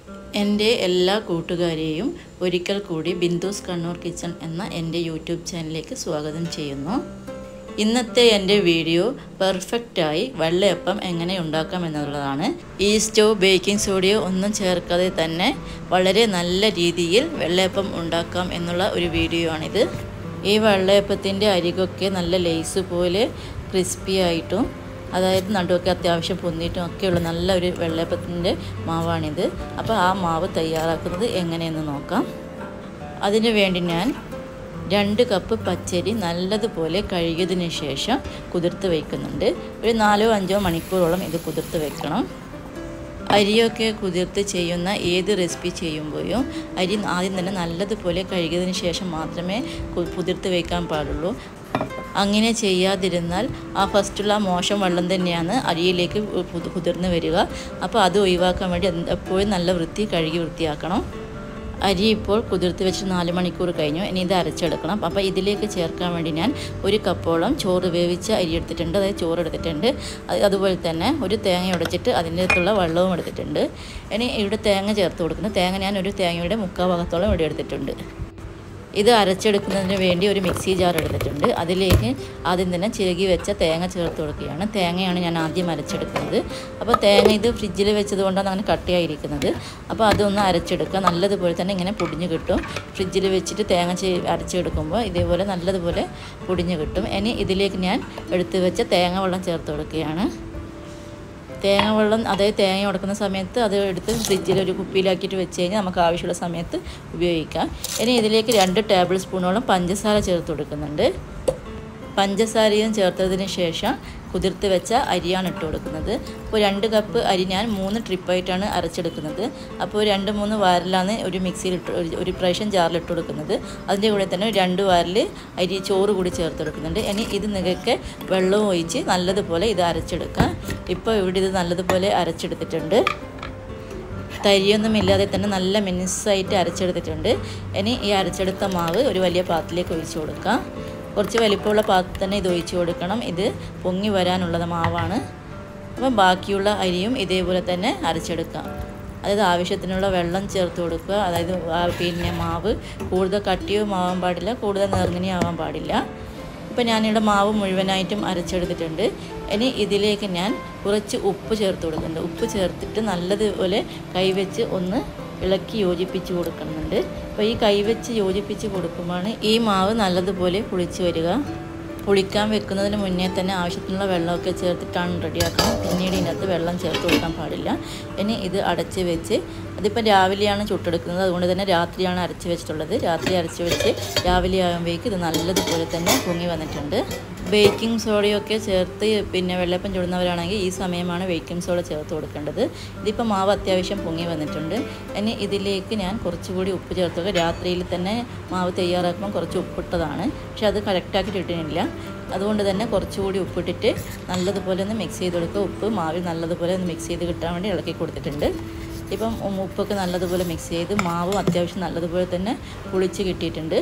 എൻ്റെ എല്ലാ കൂട്ടുകാരെയും ഒരിക്കൽ കൂടി ബിന്ദുസ് കണ്ണൂർ കിച്ചൺ എന്ന എൻ്റെ യൂട്യൂബ് ചാനലിലേക്ക് സ്വാഗതം ചെയ്യുന്നു ഇന്നത്തെ എൻ്റെ വീഡിയോ പെർഫെക്റ്റായി വെള്ളയപ്പം എങ്ങനെ ഉണ്ടാക്കാം എന്നുള്ളതാണ് ഈസ്റ്റോ ബേക്കിംഗ് സോഡയോ ഒന്നും ചേർക്കാതെ തന്നെ വളരെ നല്ല രീതിയിൽ വെള്ളയപ്പം ഉണ്ടാക്കാം എന്നുള്ള ഒരു വീഡിയോ ആണിത് ഈ വെള്ളയപ്പത്തിൻ്റെ അരികൊക്കെ നല്ല ലേസ് പോലെ ക്രിസ്പി ആയിട്ടും അതായത് നടുവൊക്കെ അത്യാവശ്യം പൊന്നിയിട്ടും ഒക്കെയുള്ള നല്ല ഒരു വെള്ളയപ്പത്തിൻ്റെ മാവാണിത് അപ്പോൾ ആ മാവ് തയ്യാറാക്കുന്നത് എങ്ങനെയെന്ന് നോക്കാം അതിനു വേണ്ടി ഞാൻ രണ്ട് കപ്പ് പച്ചരി നല്ലതുപോലെ കഴുകിയതിന് ശേഷം കുതിർത്ത് വയ്ക്കുന്നുണ്ട് ഒരു നാലോ അഞ്ചോ മണിക്കൂറോളം ഇത് കുതിർത്ത് വെക്കണം അരിയൊക്കെ കുതിർത്ത് ചെയ്യുന്ന ഏത് റെസിപ്പി ചെയ്യുമ്പോഴും അരി ആദ്യം തന്നെ നല്ലതുപോലെ കഴുകിയതിന് ശേഷം മാത്രമേ കുതിർത്ത് വയ്ക്കാൻ പാടുള്ളൂ അങ്ങനെ ചെയ്യാതിരുന്നാൽ ആ ഫസ്റ്റുള്ള മോശം വെള്ളം തന്നെയാണ് അരിയിലേക്ക് കുതിർന്ന് വരിക അപ്പോൾ അത് ഒഴിവാക്കാൻ വേണ്ടി എപ്പോഴും നല്ല വൃത്തി കഴുകി വൃത്തിയാക്കണം അരി ഇപ്പോൾ കുതിർത്ത് വെച്ച് നാല് മണിക്കൂർ കഴിഞ്ഞു ഇനി ഇത് അരച്ചെടുക്കണം അപ്പോൾ ഇതിലേക്ക് ചേർക്കാൻ വേണ്ടി ഞാൻ ഒരു കപ്പോളം ചോറ് വേവിച്ച അരി എടുത്തിട്ടുണ്ട് അതായത് ചോറ് എടുത്തിട്ടുണ്ട് അതുപോലെ തന്നെ ഒരു തേങ്ങ ഉടച്ചിട്ട് അതിൻ്റെ അകത്തുള്ള വെള്ളവും എടുത്തിട്ടുണ്ട് ഇനി ഇവിടെ തേങ്ങ ചേർത്ത് കൊടുക്കുന്നത് തേങ്ങ ഞാൻ ഒരു തേങ്ങയുടെ മുക്കാൽ ഭാഗത്തോളം ഇവിടെ എടുത്തിട്ടുണ്ട് ഇത് അരച്ചെടുക്കുന്നതിന് വേണ്ടി ഒരു മിക്സി ജാർ എടുത്തിട്ടുണ്ട് അതിലേക്ക് ആദ്യം തന്നെ ചിരകി വെച്ച തേങ്ങ ചേർത്ത് കൊടുക്കുകയാണ് തേങ്ങയാണ് ഞാൻ ആദ്യം അരച്ചെടുക്കുന്നത് അപ്പോൾ തേങ്ങ ഇത് ഫ്രിഡ്ജിൽ വെച്ചത് കൊണ്ടാണ് അങ്ങനെ കട്ടിയായിരിക്കുന്നത് അപ്പോൾ അതൊന്ന് അരച്ചെടുക്കുക നല്ലതുപോലെ തന്നെ ഇങ്ങനെ പൊടിഞ്ഞ് കിട്ടും ഫ്രിഡ്ജിൽ വെച്ചിട്ട് തേങ്ങ അരച്ചെടുക്കുമ്പോൾ ഇതേപോലെ നല്ലതുപോലെ പൊടിഞ്ഞ് കിട്ടും ഇനി ഇതിലേക്ക് ഞാൻ എടുത്ത് വെച്ച തേങ്ങ വെള്ളം ചേർത്ത് കൊടുക്കുകയാണ് തേങ്ങ വെള്ളം അതായത് തേങ്ങ ഉടക്കുന്ന സമയത്ത് അത് എടുത്ത് ഫ്രിഡ്ജിൽ ഒരു കുപ്പിയിലാക്കിയിട്ട് വെച്ച് കഴിഞ്ഞാൽ നമുക്ക് ആവശ്യമുള്ള സമയത്ത് ഉപയോഗിക്കാം ഇനി ഇതിലേക്ക് രണ്ട് ടേബിൾ സ്പൂണോളം പഞ്ചസാര ചേർത്ത് കൊടുക്കുന്നുണ്ട് പഞ്ചസാരയും ചേർത്തതിന് ശേഷം കുതിർത്ത് വെച്ച അരിയാണ് ഇട്ട് കൊടുക്കുന്നത് അപ്പോൾ രണ്ട് കപ്പ് അരി ഞാൻ മൂന്ന് ട്രിപ്പായിട്ടാണ് അരച്ചെടുക്കുന്നത് അപ്പോൾ രണ്ട് മൂന്ന് വാരലാണ് ഒരു മിക്സിയിൽ ഇട്ട് ഒരു പ്രാവശ്യം ജാറിലിട്ട് കൊടുക്കുന്നത് അതിൻ്റെ കൂടെ തന്നെ രണ്ട് വാരിൽ അരി ചോറ് കൂടി ചേർത്ത് കൊടുക്കുന്നുണ്ട് ഇനി ഇത് നികക്കെ വെള്ളവും ഒഴിച്ച് നല്ലതുപോലെ ഇത് അരച്ചെടുക്കാം ഇപ്പോൾ ഇവിടെ ഇത് നല്ലതുപോലെ അരച്ചെടുത്തിട്ടുണ്ട് തരിയൊന്നും ഇല്ലാതെ തന്നെ നല്ല മിനുസായിട്ട് അരച്ചെടുത്തിട്ടുണ്ട് ഇനി ഈ അരച്ചെടുത്ത മാവ് ഒരു വലിയ പാത്രത്തിലേക്ക് ഒഴിച്ച് കൊടുക്കാം കുറച്ച് വലിപ്പമുള്ള പാത്രത്തിൽ തന്നെ ഇത് ഒഴിച്ച് കൊടുക്കണം ഇത് പൊങ്ങി വരാനുള്ളത് മാവാണ് അപ്പം ബാക്കിയുള്ള അരിയും ഇതേപോലെ തന്നെ അരച്ചെടുക്കാം അതായത് ആവശ്യത്തിനുള്ള വെള്ളം ചേർത്ത് കൊടുക്കുക അതായത് പിന്നെ മാവ് കൂടുതൽ കട്ടിയും ആവാൻ പാടില്ല കൂടുതൽ നേർങ്ങനെയും ആവാൻ പാടില്ല ഇപ്പം ഞാനിവിടെ മാവ് മുഴുവനായിട്ടും അരച്ചെടുത്തിട്ടുണ്ട് ഇനി ഇതിലേക്ക് ഞാൻ കുറച്ച് ഉപ്പ് ചേർത്ത് കൊടുക്കുന്നുണ്ട് ഉപ്പ് ചേർത്തിട്ട് നല്ലതുപോലെ കൈവച്ച് ഒന്ന് ഇളക്കി യോജിപ്പിച്ച് കൊടുക്കുന്നുണ്ട് അപ്പോൾ ഈ കൈവച്ച് യോജിപ്പിച്ച് കൊടുക്കുമ്പോഴാണ് ഈ മാവ് നല്ലതുപോലെ പുളിച്ച് വരിക പുളിക്കാൻ വെക്കുന്നതിന് മുന്നേ തന്നെ ആവശ്യത്തിനുള്ള വെള്ളമൊക്കെ ചേർത്തിട്ടാണ് റെഡിയാക്കുന്നത് പിന്നീട് ഇതിനകത്ത് വെള്ളം ചേർത്ത് കൊടുക്കാൻ പാടില്ല ഇനി ഇത് അടച്ച് വെച്ച് അതിപ്പോൾ രാവിലെയാണ് ചുട്ടെടുക്കുന്നത് അതുകൊണ്ട് തന്നെ രാത്രിയാണ് അരച്ച് വെച്ചിട്ടുള്ളത് രാത്രി അരച്ച് വെച്ച് രാവിലെ ആകുമ്പോഴേക്ക് ഇത് നല്ലതുപോലെ തന്നെ പൊങ്ങി വന്നിട്ടുണ്ട് ബേക്കിംഗ് സോഡയൊക്കെ ചേർത്ത് പിന്നെ വെള്ളപ്പം ചുടുന്നവരാണെങ്കിൽ ഈ സമയമാണ് ബേക്കിംഗ് സോഡ ചേർത്ത് കൊടുക്കേണ്ടത് ഇതിപ്പോൾ മാവ് അത്യാവശ്യം പൊങ്ങി വന്നിട്ടുണ്ട് ഇനി ഇതിലേക്ക് ഞാൻ കുറച്ചുകൂടി ഉപ്പ് ചേർത്ത് രാത്രിയിൽ തന്നെ മാവ് തയ്യാറാക്കുമ്പോൾ കുറച്ച് ഉപ്പിട്ടതാണ് പക്ഷെ അത് കറക്റ്റാക്കിയിട്ട് ഇട്ടിട്ടില്ല അതുകൊണ്ട് തന്നെ കുറച്ചുകൂടി ഉപ്പിട്ടിട്ട് നല്ലതുപോലെ ഒന്ന് മിക്സ് ചെയ്ത് കൊടുക്കുക ഉപ്പ് മാവിൽ നല്ലതുപോലെ ഒന്ന് മിക്സ് ചെയ്ത് കിട്ടാൻ വേണ്ടി ഇളക്കി കൊടുത്തിട്ടുണ്ട് ഇപ്പം ഉപ്പൊക്കെ നല്ലതുപോലെ മിക്സ് ചെയ്ത് മാവും അത്യാവശ്യം നല്ലതുപോലെ തന്നെ പുളിച്ച് കിട്ടിയിട്ടുണ്ട്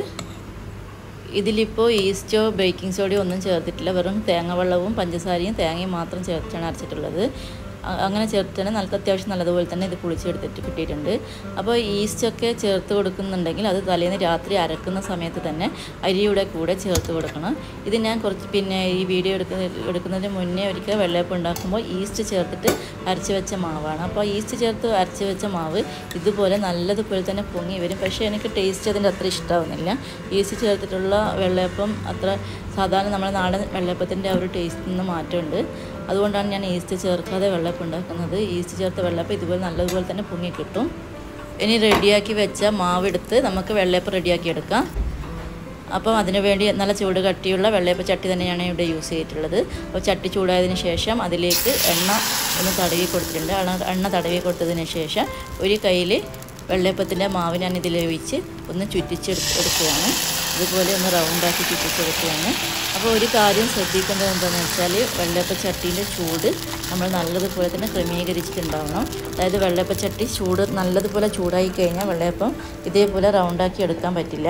ഇതിലിപ്പോൾ ഈസ്റ്റോ ബേക്കിംഗ് സോഡയോ ഒന്നും ചേർത്തിട്ടില്ല വെറും തേങ്ങ വെള്ളവും പഞ്ചസാരയും തേങ്ങയും മാത്രം ചേർത്താണ് അരച്ചിട്ടുള്ളത് അങ്ങനെ ചേർത്ത് നല്ല അത്യാവശ്യം നല്ലതുപോലെ തന്നെ ഇത് പുളിച്ചെടുത്തിട്ട് കിട്ടിയിട്ടുണ്ട് അപ്പോൾ ഈസ്റ്റൊക്കെ ചേർത്ത് കൊടുക്കുന്നുണ്ടെങ്കിൽ അത് തലേന്ന് രാത്രി അരക്കുന്ന സമയത്ത് തന്നെ അരിയുടെ കൂടെ ചേർത്ത് കൊടുക്കണം ഇത് ഞാൻ കുറച്ച് പിന്നെ ഈ വീഡിയോ എടുക്കുന്ന എടുക്കുന്നതിന് മുന്നേ ഒരിക്കൽ വെള്ളയപ്പം ഉണ്ടാക്കുമ്പോൾ ഈസ്റ്റ് ചേർത്തിട്ട് അരച്ച് വെച്ച മാവാണ് അപ്പോൾ ഈസ്റ്റ് ചേർത്ത് അരച്ച് വെച്ച മാവ് ഇതുപോലെ നല്ലതുപോലെ തന്നെ പൊങ്ങി വരും പക്ഷേ എനിക്ക് ടേസ്റ്റ് അതിൻ്റെ അത്ര ഇഷ്ടമാവുന്നില്ല ഈസ്റ്റ് ചേർത്തിട്ടുള്ള വെള്ളയപ്പം അത്ര സാധാരണ നമ്മുടെ നാടൻ വെള്ളയപ്പത്തിൻ്റെ ആ ഒരു ടേസ്റ്റിൽ നിന്ന് മാറ്റമുണ്ട് അതുകൊണ്ടാണ് ഞാൻ ഈസ്റ്റ് ചേർക്കാതെ വെള്ളപ്പം ഉണ്ടാക്കുന്നത് ഈസ്റ്റ് ചേർത്ത വെള്ളപ്പം ഇതുപോലെ നല്ലതുപോലെ തന്നെ പൊങ്ങി കിട്ടും ഇനി റെഡിയാക്കി വെച്ച മാവെടുത്ത് നമുക്ക് വെള്ളയപ്പം റെഡിയാക്കി എടുക്കാം അപ്പം അതിനു വേണ്ടി നല്ല ചൂട് കട്ടിയുള്ള വെള്ളയപ്പ ചട്ടി തന്നെയാണ് ഇവിടെ യൂസ് ചെയ്തിട്ടുള്ളത് അപ്പോൾ ചട്ടി ചൂടായതിന് ശേഷം അതിലേക്ക് എണ്ണ ഒന്ന് തടവി കൊടുത്തിട്ടുണ്ട് എണ്ണ തടവി കൊടുത്തതിന് ശേഷം ഒരു കയ്യിൽ വെള്ളയപ്പത്തിൻ്റെ മാവ് ഞാൻ ഇതിൽ ഒഴിച്ച് ഒന്ന് ചുറ്റിച്ചെടുക്കുകയാണ് ഇതുപോലെ ഒന്ന് റൗണ്ടാക്കി ചുറ്റിച്ചെടുക്കുകയാണ് അപ്പോൾ ഒരു കാര്യം ശ്രദ്ധിക്കേണ്ടത് എന്താണെന്ന് വെച്ചാൽ വെള്ളയപ്പച്ചട്ടീൻ്റെ ചൂട് നമ്മൾ നല്ലതുപോലെ തന്നെ ക്രമീകരിച്ചിട്ടുണ്ടാവണം അതായത് വെള്ളയപ്പച്ചട്ടി ചൂട് നല്ലതുപോലെ ചൂടായി കഴിഞ്ഞാൽ വെള്ളയപ്പം ഇതേപോലെ റൗണ്ടാക്കി എടുക്കാൻ പറ്റില്ല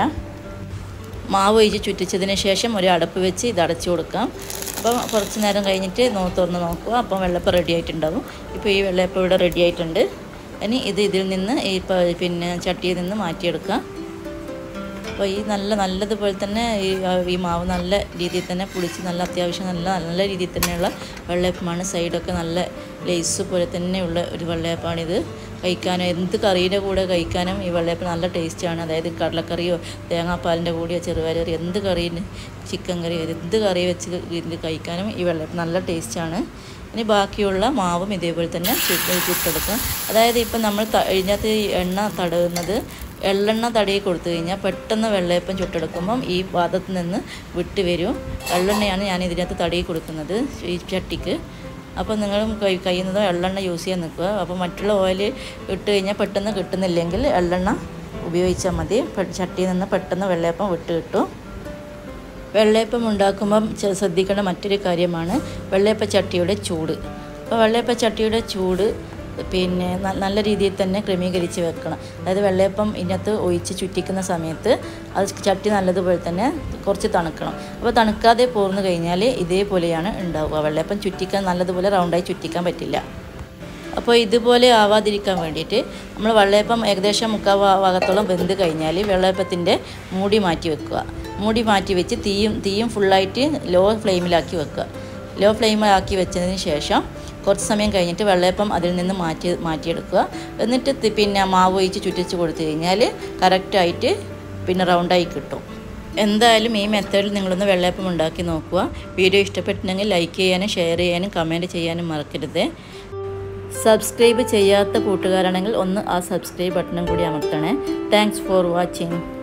മാവ് ഒഴിച്ച് ചുറ്റിച്ചതിന് ശേഷം ഒരു അടപ്പ് വെച്ച് ഇത് അടച്ചു കൊടുക്കാം അപ്പം കുറച്ച് നേരം കഴിഞ്ഞിട്ട് നോ തുറന്ന് നോക്കുക അപ്പം വെള്ളപ്പം റെഡി ആയിട്ടുണ്ടാവും ഇപ്പോൾ ഈ വെള്ളയപ്പം ഇവിടെ റെഡി ആയിട്ടുണ്ട് ഇനി ഇത് ഇതിൽ നിന്ന് ഈ പ- പിന്നെ ചട്ടിയിൽ നിന്ന് മാറ്റിയെടുക്കാം അപ്പോൾ ഈ നല്ല നല്ലതുപോലെ തന്നെ ഈ ഈ മാവ് നല്ല രീതിയിൽ തന്നെ പുളിച്ച് നല്ല അത്യാവശ്യം നല്ല നല്ല രീതിയിൽ തന്നെയുള്ള വെള്ളയപ്പമാണ് സൈഡൊക്കെ നല്ല ലേസ് പോലെ തന്നെയുള്ള ഒരു വെള്ളയപ്പമാണിത് കഴിക്കാനും എന്ത് കറീൻ്റെ കൂടെ കഴിക്കാനും ഈ വെള്ളയപ്പം നല്ല ടേസ്റ്റാണ് അതായത് കടലക്കറിയോ തേങ്ങാപ്പാലിൻ്റെ കൂടെയോ ചെറുപയർ എന്ത് കറി ചിക്കൻ കറി എന്ത് കറി വെച്ച് ഇത് കഴിക്കാനും ഈ വെള്ളയപ്പം നല്ല ടേസ്റ്റാണ് ഇനി ബാക്കിയുള്ള മാവും ഇതേപോലെ തന്നെ ചുട്ട് ചുട്ടെടുക്കും അതായത് ഇപ്പം നമ്മൾ ത- ഇതിനകത്ത് ഈ എണ്ണ തടവുന്നത് എള്ളെണ്ണ തടയി കൊടുത്തു കഴിഞ്ഞാൽ പെട്ടെന്ന് വെള്ളയപ്പം ചുട്ടെടുക്കുമ്പം ഈ പാത്രത്തിൽ നിന്ന് വിട്ട് വരും എള്ളെണ്ണയാണ് ഞാൻ ഇതിനകത്ത് തടയി കൊടുക്കുന്നത് ഈ ചട്ടിക്ക് അപ്പോൾ നിങ്ങളും കൈ കഴിയുന്നതോ എള്ളെണ്ണ യൂസ് ചെയ്യാൻ നിൽക്കുക അപ്പോൾ മറ്റുള്ള ഓയിൽ ഇട്ട് കഴിഞ്ഞാൽ പെട്ടെന്ന് കിട്ടുന്നില്ലെങ്കിൽ എള്ളെണ്ണ ഉപയോഗിച്ചാൽ മതി പെ- ചട്ടിയിൽ നിന്ന് പെട്ടെന്ന് വെള്ളയപ്പം വിട്ട് കിട്ടും വെള്ളയപ്പം ഉണ്ടാക്കുമ്പം ചെ- ശ്രദ്ധിക്കേണ്ട മറ്റൊരു കാര്യമാണ് വെള്ളയപ്പ ചട്ടിയുടെ ചൂട് അപ്പോൾ വെള്ളയപ്പ ചട്ടിയുടെ ചൂട് പിന്നെ ന- നല്ല രീതിയിൽ തന്നെ ക്രമീകരിച്ച് വെക്കണം അതായത് വെള്ളയപ്പം ഇതിനകത്ത് ഒഴിച്ച് ചുറ്റിക്കുന്ന സമയത്ത് അത് ചട്ടി നല്ലതുപോലെ തന്നെ കുറച്ച് തണുക്കണം അപ്പോൾ തണുക്കാതെ പോർന്നു കഴിഞ്ഞാൽ ഇതേപോലെയാണ് ഉണ്ടാവുക വെള്ളയപ്പം ചുറ്റിക്കാൻ നല്ലതുപോലെ റൗണ്ടായി ചുറ്റിക്കാൻ പറ്റില്ല അപ്പോൾ ഇതുപോലെ ആവാതിരിക്കാൻ വേണ്ടിയിട്ട് നമ്മൾ വെള്ളയപ്പം ഏകദേശം മുക്കാൽ ഭാ- ഭാഗത്തോളം വെന്ത് കഴിഞ്ഞാൽ വെള്ളയപ്പത്തിൻ്റെ മൂടി മാറ്റി വെക്കുക മൂടി മാറ്റി വെച്ച് തീയും തീയും ഫുള്ളായിട്ട് ലോ ഫ്ലെയിമിലാക്കി വെക്കുക ലോ ഫ്ലെയിമിലാക്കി വെച്ചതിന് ശേഷം കുറച്ച് സമയം കഴിഞ്ഞിട്ട് വെള്ളയപ്പം അതിൽ നിന്ന് മാറ്റി മാറ്റിയെടുക്കുക എന്നിട്ട് തി- പിന്നെ മാവ് ഒഴിച്ച് ചുറ്റിച്ച് കൊടുത്തു കഴിഞ്ഞാൽ കറക്റ്റായിട്ട് പിന്നെ റൗണ്ടായി കിട്ടും എന്തായാലും ഈ മെത്തേഡിൽ നിങ്ങളൊന്ന് വെള്ളയപ്പം ഉണ്ടാക്കി നോക്കുക വീഡിയോ ഇഷ്ടപ്പെട്ടിട്ടുണ്ടെങ്കിൽ ലൈക്ക് ചെയ്യാനും ഷെയർ ചെയ്യാനും കമൻറ്റ് ചെയ്യാനും മറക്കരുത് സബ്സ്ക്രൈബ് ചെയ്യാത്ത കൂട്ടുകാരാണെങ്കിൽ ഒന്ന് ആ സബ്സ്ക്രൈബ് ബട്ടണും കൂടി അമർത്തണേ താങ്ക്സ് ഫോർ വാച്ചിങ്